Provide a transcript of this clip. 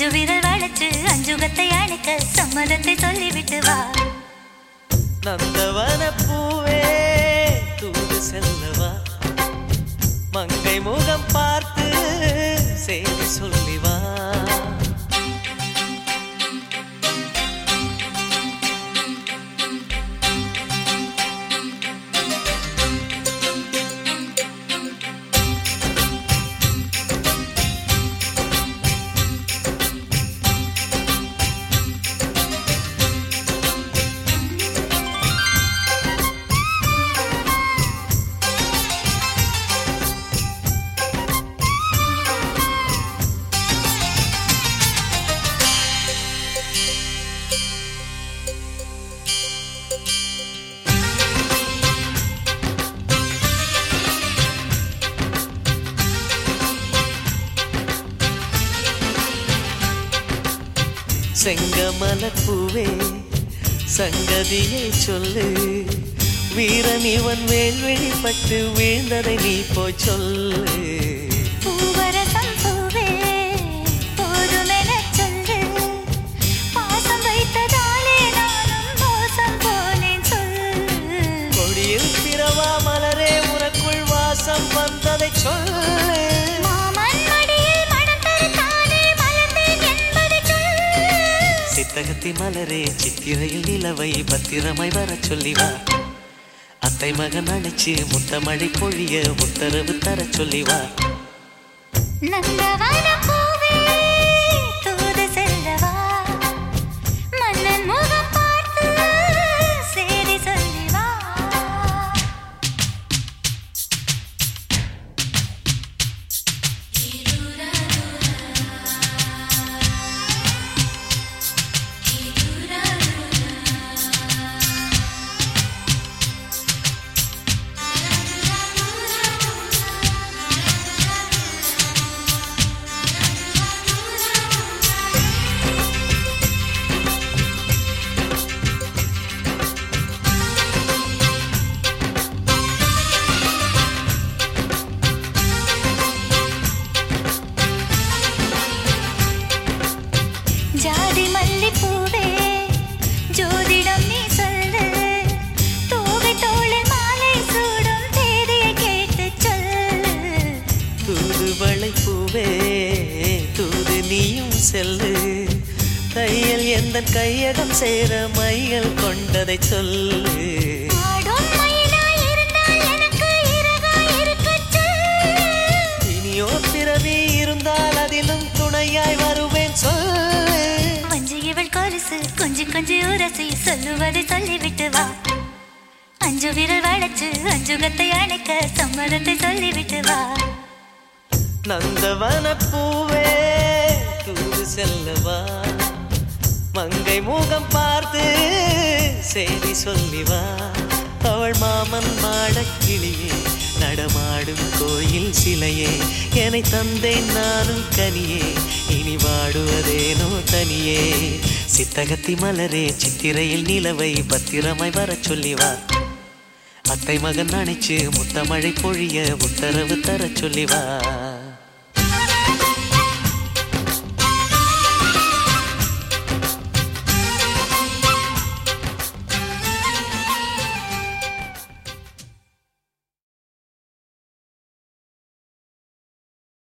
விரல் வளைச்சு அஞ்சுகத்தை அணைக்க சம்மதத்தை சொல்லிவிட்டு வா நந்தவன பூவே தூது செல்லவா மங்கை முகம் பார்த்து செய்தி சொல்லி வா செங்கமல பூவே சங்கதியை சொல்லு வீரன் இவன் மேல் வெளிப்பட்டு வீழ்ந்ததை நீ போய் சொல்லு பூவரசம் பூவே போதுமெனச் சொல்லு பாசம் வைத்ததாலே நானும் மோசம் போனேன் சொல்லு கொடியில் பிறவா மலரே உனக்குள் வாசம் வந்ததை சொல்லு மாமன் மடியில் மனம் தரத்தானே மலர்ந்தேன் என்பதைச் சொல்லு சித்தகத்தி மலரே சித்திரையில் நிலவை பத்திரமாய் வரச் சொல்லி வா அத்தை மகன் அழைச்சு முத்தமழை பொழிய உத்தரவு தரச் சொல்லி வா நந்தவன பூவே தூது செல்லவா மன்னன் முகம் பார்த்து சேரி சொல்லி வா ஜாதி மல்லிப்பூவே ஜோதிடம் நீ சொல்லு தோகை தோளில் மாலை சூடும் தேதியை கேட்டு சொல்லு தூதுவளை பூவே தூது நீயும் செல்லு தையல் எந்த கையகம் சேர மையல் கொண்டதை சொல்லு ஆடும் மயிலாய் இருந்தால் எனக்கு இறகாய் இருக்கச் சொல்லு இனியோ பிறவி இருந்தால் அதிலும் துணையாய் வருவேன் சொல்லு வஞ்சி இவள் கொலுசு கொஞ்சி கொஞ்சி உரசி சொல்லுவதை சொல்லிவிட்டு வா அஞ்சு விரல் வளைச்சு அஞ்சுகத்தை அணைக்க சம்மதத்தை சொல்லிவிட்டு வா நந்தவன பூவே தூது செல்லவா மங்கை முகம் பார்த்து செய்தி சொல்லி வா அவள் மாமன் மாடக் கிளியே நடமாடும் கோயில் சிலையே என்னை தந்தேன் நானும் கனியே இனி வாடுவதேனோ தனியே சித்தகத்தி மலரே சித்திரையில் நிலவை பத்திரமாய் வரச் சொல்லி வா அத்தை மகன் அணைச்சு முத்தமழை பொழிய உத்தரவு தரச் சொல்லி வா